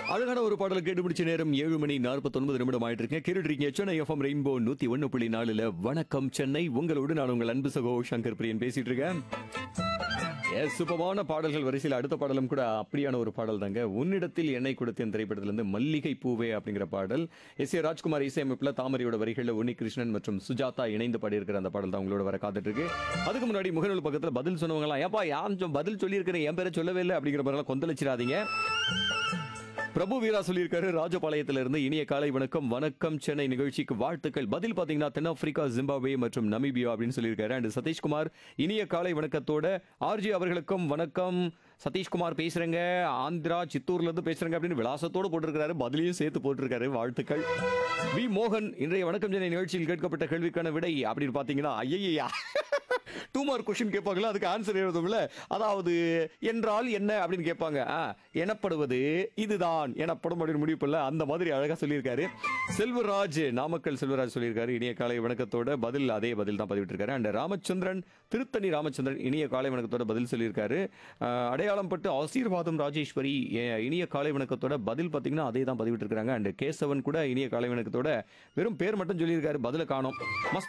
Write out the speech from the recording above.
அழகான ஒரு பாடலை கேட்டு முடிச்ச நேரம் ஏழு மணி நாற்பத்தொன்பது நிமிடம் ஆயிட்டு இருக்கேன் கேட்டுட்டு இருக்கீங்க சென்னை எஃப்எம் ரெயின்போ நூத்தி ஒன்னு புள்ளி நாலுல வணக்கம் சென்னை உங்களோடு நான் உங்கள் அன்பு சகோ சங்கர் பிரியன் பேசிட்டு இருக்கேன் எஸ் சூப்பமான பாடல்கள் வரிசையில் அடுத்த பாடலும் கூட அப்படியான ஒரு பாடல் தாங்க உன்னிடத்தில் எண்ணெய் கொடுத்தேன் திரைப்படத்திலிருந்து மல்லிகை பூவே அப்படிங்கிற பாடல் எஸ் ஏ ராஜ்குமார் இசையமைப்புல தாமரையோட வரிகளில் உன்னி கிருஷ்ணன் மற்றும் சுஜாதா இணைந்து பாடியிருக்கிற அந்த பாடல் தான் உங்களோட வர காத்துட்டு இருக்கு அதுக்கு முன்னாடி முகநூல் பக்கத்துல பதில் சொன்னவங்களாம் ஏப்பா யாம் சொ- பதில் சொல்லியிருக்கிறேன் என் பேரை சொல்லவே இல்லை அப்படிங்கிற மாதிரிலாம் கொந்தளிச்சிடாதீங்க பிரபு வீரா சொல்லியிருக்காரு ராஜபாளையத்துல இருந்து இனிய காலை வணக்கம் வணக்கம் சென்னை நிகழ்ச்சிக்கு வாழ்த்துக்கள் பதில் பாத்தீங்கன்னா தென்னாப்பிரிக்கா ஜிம்பாப்வே மற்றும் நமீபியா அப்படின்னு சொல்லியிருக்காரு அண்ட் சதீஷ்குமார் இனிய காலை வணக்கத்தோட ஆர்ஜி அவர்களுக்கும் வணக்கம் சதீஷ்குமார் பேசுறேங்க ஆந்திரா சித்தூர்ல இருந்து பேசுறேங்க அப்படின்னு விலாசத்தோடு போட்டிருக்காரு பதிலையும் சேர்த்து போட்டிருக்காரு வாழ்த்துக்கள் வி மோகன் இன்றைய வணக்கம் சென்னை நிகழ்ச்சியில் கேட்கப்பட்ட கேள்விக்கான விடை அப்படின்னு பாத்தீங்கன்னா ஐயையா டூ மார்க் கொஸ்டின் கேட்பாங்களா அதுக்கு ஆன்சர் எழுதும்ல அதாவது என்றால் என்ன அப்படின்னு கேட்பாங்க ஆ, எனப்படுவது இதுதான் எனப்படும் அப்படின்னு முடிவு பண்ணல அந்த மாதிரி அழகா சொல்லியிருக்காரு செல்வராஜ் நாமக்கல் செல்வராஜ் சொல்லியிருக்காரு இனிய காலை வணக்கத்தோட பதில் அதே பதில் தான் பதிவிட்டிருக்காரு அண்ட் ராமச்சந்திரன் திருத்தணி ராமச்சந்திரன் இனிய காலை வணக்கத்தோட பதில் சொல்லியிருக்காரு ஆ, அடையாளம் பட்டு ஆசீர்வாதம் ராஜேஸ்வரி ஏ, இனிய காலை வணக்கத்தோட பதில் பார்த்தீங்கன்னா அதே தான் பதிவிட்டிருக்காங்க அண்ட் கேசவன் கூட இனிய காலை வணக்கத்தோட வெறும் பேர் மட்டும் சொல்லியிருக்காரு பதில காணோம் மஸ்த்